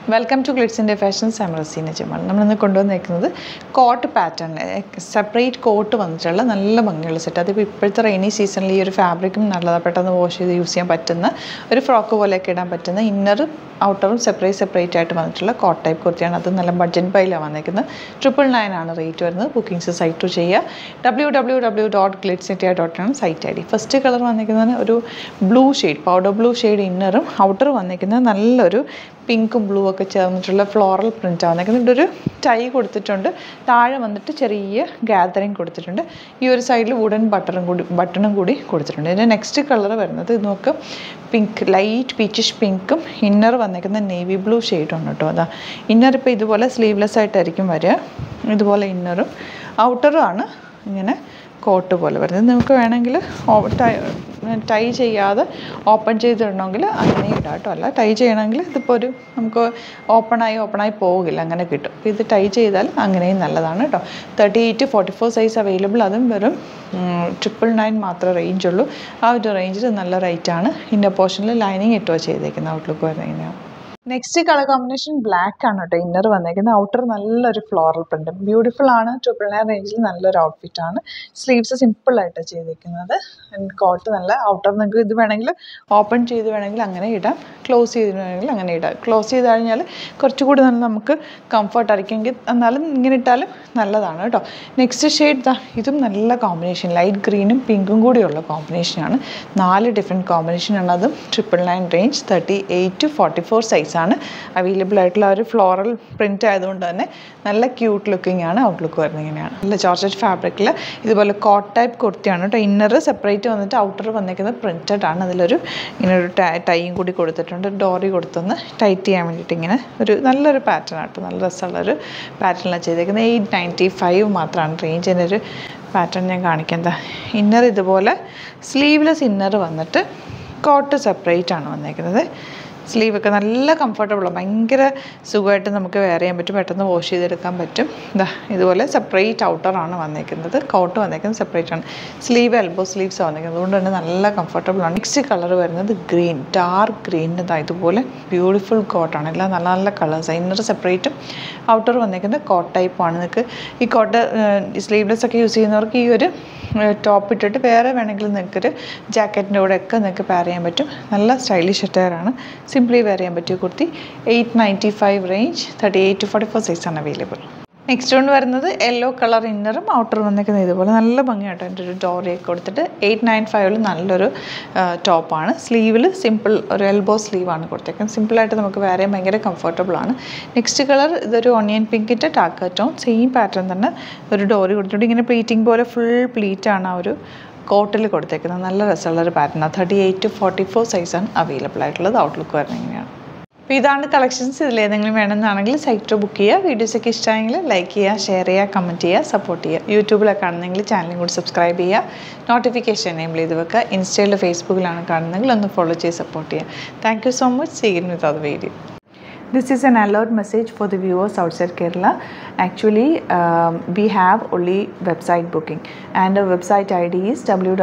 Welcome to ഗ്ലിറ്റ്സിൻ്റെ fashions I'm Raseena Jamal നമ്മളിന്ന് കൊണ്ടുവന്നേക്കുന്നത് കോട്ട് പാറ്റേൺ സെപ്പറേറ്റ് കോട്ട് വന്നിട്ടുള്ള നല്ല ഭംഗിയുള്ള സെറ്റ് അതിപ്പോൾ ഇപ്പോഴത്തെ റെയിനി സീസണിൽ ഈ ഒരു ഫാബ്രിക്കും നല്ലതാണ് പെട്ടെന്ന് വാഷ് ചെയ്ത് യൂസ് ചെയ്യാൻ പറ്റുന്ന ഒരു ഫ്രോക്ക് പോലെയൊക്കെ ഇടാൻ പറ്റുന്ന ഇന്നറും ഔട്ടറും സെപ്പറേറ്റ് സെപ്പറേറ്റ് ആയിട്ട് വന്നിട്ടുള്ള കോട്ട് ടൈപ്പ് കുർത്തിയാണ് അത് നല്ല ബഡ്ജറ്റ് ബൈലാണ് വന്നേക്കുന്നത് ട്രിപ്പിൾ നയൻ ആണ് റേറ്റ് വരുന്നത് ബുക്കിംഗ്സ് സൈറ്റ് ടു ചെയ്യുക W W W dot Glitz India dot ആണ് site I D first colour വന്നിരിക്കുന്നത് ഒരു blue shade powder blue shade ഇന്നറും ഔട്ടർ വന്നിരിക്കുന്നത് നല്ലൊരു പിങ്കും ബ്ലൂ ഒക്കെ ചേർന്നിട്ടുള്ള ഫ്ലോറൽ പ്രിൻ്റ് വന്നിരിക്കുന്നത് ഇവിടെ ഒരു ടൈ കൊടുത്തിട്ടുണ്ട് താഴെ വന്നിട്ട് ചെറിയ ഗാദറിങ് കൊടുത്തിട്ടുണ്ട് ഈ ഒരു സൈഡിൽ വുഡൻ ബട്ടറും കൂടി ബട്ടണും കൂടി കൊടുത്തിട്ടുണ്ട് ഇതിൻ്റെ നെക്സ്റ്റ് കളർ വരുന്നത് ഇത് നോക്ക് പിങ്ക് ലൈറ്റ് പീച്ചിഷ് പിങ്കും ഇന്നർ വന്നിരിക്കുന്ന നേവി ബ്ലൂ ഷെയ്ഡും കേട്ടോ അതാ ഇന്നർ ഇപ്പോൾ ഇതുപോലെ സ്ലീവ്ലെസ് ആയിട്ടായിരിക്കും വരിക ഇതുപോലെ ഇന്നറും ഔട്ടറും ആണ് ഇങ്ങനെ കോട്ട് പോലെ വരുന്നത് നമുക്ക് വേണമെങ്കിൽ ടൈ ടൈ ചെയ്യാതെ ഓപ്പൺ ചെയ്തിടണമെങ്കിൽ അങ്ങനെ ഇടാം കേട്ടോ അല്ല ടൈ ചെയ്യണമെങ്കിൽ ഇതിപ്പോൾ ഒരു നമുക്ക് ഓപ്പണായി ഓപ്പണായി പോകില്ല അങ്ങനെ കിട്ടും അപ്പോൾ ഇത് ടൈ ചെയ്താൽ അങ്ങനെയും നല്ലതാണ് കേട്ടോ thirty eight forty four size available അതും വെറും ട്രിപ്പിൾ നയൻ മാത്രമേ റേഞ്ച് ഉള്ളൂ ആ ഒരു റേഞ്ചിൽ നല്ല റേറ്റാണ് ഇന്നർ പോർഷനിൽ ലൈനിങ് ഇട്ടുക ചെയ്തേക്കുന്നത് ഔട്ട്ലുക്ക് വരുന്നത് ഇങ്ങനെയാണ് നെക്സ്റ്റ് കളർ കോമ്പിനേഷൻ ബ്ലാക്ക് ആണ് കേട്ടോ ഇന്നർ വന്നേക്കുന്നത് ഔട്ടർ നല്ലൊരു ഫ്ലോറൽ പ്രിന്റ് ബ്യൂട്ടിഫുൾ ആണ് ട്രിപ്പിൾ നയൻ റേഞ്ചിൽ നല്ലൊരു ഔട്ട്ഫിറ്റ് ആണ് സ്ലീവ്സ് സിമ്പിൾ ആയിട്ട് ചെയ്തേക്കുന്നത് കോട്ട് നല്ല ഔട്ടർ നിങ്ങൾക്ക് ഇത് വേണമെങ്കിൽ ഓപ്പൺ ചെയ്ത് വേണമെങ്കിൽ അങ്ങനെ ഇടാം ക്ലോസ് ചെയ്ത് വേണമെങ്കിൽ അങ്ങനെ ഇടാം ക്ലോസ് ചെയ്ത് കഴിഞ്ഞാൽ കുറച്ചുകൂടി നല്ല നമുക്ക് കംഫർട്ട് ആയിരിക്കുമെങ്കിൽ എന്നാലും ഇങ്ങനെ ഇട്ടാലും നല്ലതാണ് കേട്ടോ നെക്സ്റ്റ് ഷെയ്ഡ് ദാ ഇതും നല്ല കോമ്പിനേഷൻ ലൈറ്റ് ഗ്രീനും പിങ്കും കൂടിയുള്ള കോമ്പിനേഷനാണ് നാല് ഡിഫറെൻറ്റ് കോമ്പിനേഷനാണ് അതും triple nine range thirty eight to forty four സൈസാണ് അവൈലബിൾ ആയിട്ടുള്ള ഒരു ഫ്ലോറൽ പ്രിൻ്റ് ആയതുകൊണ്ട് തന്നെ നല്ല ക്യൂട്ട് ലുക്കിംഗ് ആണ് ഔട്ട്ലുക്ക് വരുന്നത് ഇങ്ങനെയാണ് നല്ല ജോർജറ്റ് ഫാബ്രിക്കിൽ ഇതുപോലെ കോട്ട് ടൈപ്പ് കുർത്തിയാണ് കേട്ടോ ഇന്നർ സെപ്പറേറ്റ് വന്നിട്ട് ഔട്ടർ വന്നിരിക്കുന്നത് പ്രിൻറ്റഡ് ആണ് അതിലൊരു ഇങ്ങനെ ഒരു ടൈയും കൂടി കൊടുത്തിട്ടുണ്ട് ഡോറി കൊടുത്തൊന്ന് ടൈറ്റ് ചെയ്യാൻ വേണ്ടിയിട്ട് ഇങ്ങനെ ഒരു നല്ലൊരു പാറ്റേൺ ആട്ടോ നല്ല രസമുള്ളൊരു പാറ്റേണിലാണ് ചെയ്തേക്കുന്നത് എയ്റ്റ് നയൻറ്റി ഫൈവ് മാത്രമാണ് റേഞ്ചിൻ്റെ ഒരു പാറ്റേൺ ഞാൻ കാണിക്കുന്നത് ഇന്നർ ഇതുപോലെ സ്ലീവ്ലെസ് ഇന്നർ വന്നിട്ട് കോട്ട് സെപ്പറേറ്റ് ആണ് വന്നേക്കുന്നത് സ്ലീവ് ഒക്കെ നല്ല കംഫർട്ടബിളാണ് ഭയങ്കര സുഖമായിട്ട് നമുക്ക് വെയർ ചെയ്യാൻ പറ്റും പെട്ടെന്ന് വാഷ് ചെയ്തെടുക്കാൻ പറ്റും ഇതാ ഇതുപോലെ സെപ്പറേറ്റ് ഔട്ടറാണ് വന്നേക്കുന്നത് കോട്ട് വന്നേക്കുന്നത് സെപ്പറേറ്റ് ആണ് സ്ലീവ് എൽബോ സ്ലീവ്സ് വന്നേക്കുന്നത് അതുകൊണ്ട് തന്നെ നല്ല കംഫർട്ടബിളാണ് നെക്സ്റ്റ് കളർ വരുന്നത് ഗ്രീൻ ഡാർക്ക് ഗ്രീൻ ഇതാ ഇതുപോലെ ബ്യൂട്ടിഫുൾ കോട്ടാണ് എല്ലാം നല്ല നല്ല കളേഴ്സ് ഇന്നർ സെപ്പറേറ്റും ഔട്ടർ വന്നേക്കുന്നത് കോട്ട് ടൈപ്പാണ് നിങ്ങൾക്ക് ഈ കോട്ട് സ്ലീവ്ലെസ് ഒക്കെ യൂസ് ചെയ്യുന്നവർക്ക് ഈ ഒരു ടോപ്പ് ഇട്ടിട്ട് വേറെ വേണമെങ്കിൽ നിങ്ങൾക്കൊരു ജാക്കറ്റിൻ്റെ കൂടെ ഒക്കെ നിങ്ങൾക്ക് പെയർ ചെയ്യാൻ പറ്റും നല്ല സ്റ്റൈലിഷ് അറ്റയറാണ് സിംപ്ലി വെയർ ചെയ്യാൻ പറ്റിയ kurti eight ninety five range thirty eight to forty four സൈസാണ് അവൈലബിൾ നെക്സ്റ്റ് കൊണ്ട് വരുന്നത് യെല്ലോ കളർ ഇന്നറും ഔട്ടറും വന്നിരിക്കുന്നത് ഇതുപോലെ നല്ല ഭംഗിയായിട്ട് അതിൻ്റെ ഒരു ഡോറിയൊക്കെ കൊടുത്തിട്ട് എയ്റ്റ് നയൻ ഫൈവിൽ നല്ലൊരു ടോപ്പാണ് സ്ലീവിൽ സിമ്പിൾ ഒരു എൽബോ സ്ലീവാണ് കൊടുത്തേക്കുന്നത് സിമ്പിളായിട്ട് നമുക്ക് വേറെ ഭയങ്കര കംഫർട്ടബിൾ ആണ് നെക്സ്റ്റ് കളർ ഇതൊരു ഓണിയൻ പിങ്കിൻ്റെ ടാക്ക ടോൺ സെയിം പാറ്റേൺ തന്നെ ഒരു ഡോറി കൊടുത്തിട്ട് ഇങ്ങനെ പ്ലീറ്റിംഗ് പോലെ ഫുൾ പ്ലീറ്റാണ് ആ ഒരു കോട്ടിൽ കൊടുത്തേക്കുന്നത് നല്ല രസമുള്ളൊരു പാറ്റേണാണ് thirty eight to forty four സൈസാണ് അവൈലബിൾ ആയിട്ടുള്ളത് ഔട്ട്ലുക്ക് വരുന്നത് ഇങ്ങനെയാണ് അപ്പോൾ ഇതാണ് കളക്ഷൻസ് ഇതിൽ ഏതെങ്കിലും വേണമെന്നാണെങ്കിൽ സൈറ്റ് ബുക്ക് ചെയ്യുക വീഡിയോസൊക്കെ ഇഷ്ടമായെങ്കിൽ ലൈക്ക് ചെയ്യുക ഷെയർ ചെയ്യുക കമൻറ്റ് ചെയ്യുക സപ്പോർട്ട് ചെയ്യുക യൂട്യൂബിലൊക്കെ കാണുന്നെങ്കിൽ ചാനലും കൂടി സബ്സ്ക്രൈബ് ചെയ്യുക നോട്ടിഫിക്കേഷൻ എനേബിൾ ചെയ്ത് വെക്കുക ഇൻസ്റ്റയിലോ ഫേസ്ബുക്കിലാണ് കാണുന്നെങ്കിൽ ഒന്ന് ഫോളോ ചെയ്ത് സപ്പോർട്ട് ചെയ്യുക thank you so much see again with അത് video This is an alert message for the viewers outside Kerala. Actually, um, we have only website booking, and the website ID is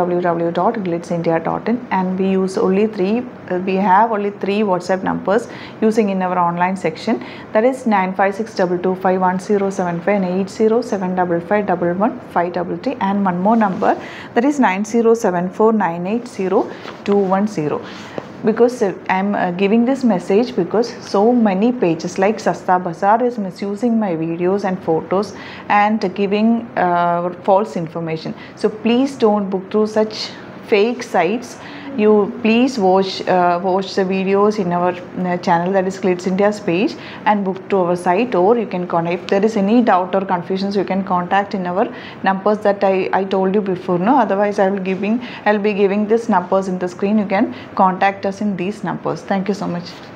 www.glitzindia.in, and we use only three. Uh, we have only three WhatsApp numbers using in our online section. That is nine five six double two five one zero seven five and eight zero seven double five double one five double three, and one more number that is nine zero seven four nine eight zero two one zero because uh, I'm uh, giving this message because so many pages like Sasta Bazaar is misusing my videos and photos and giving uh, false information. So please don't book through such fake sites. You please watch uh, watch the videos in our uh, channel that is Glitz India's page and book to our site or you can contact if there is any doubt or confusions you can contact in our numbers that I, I told you before no otherwise I will giving I'll be giving these numbers in the screen you can contact us in these numbers thank you so much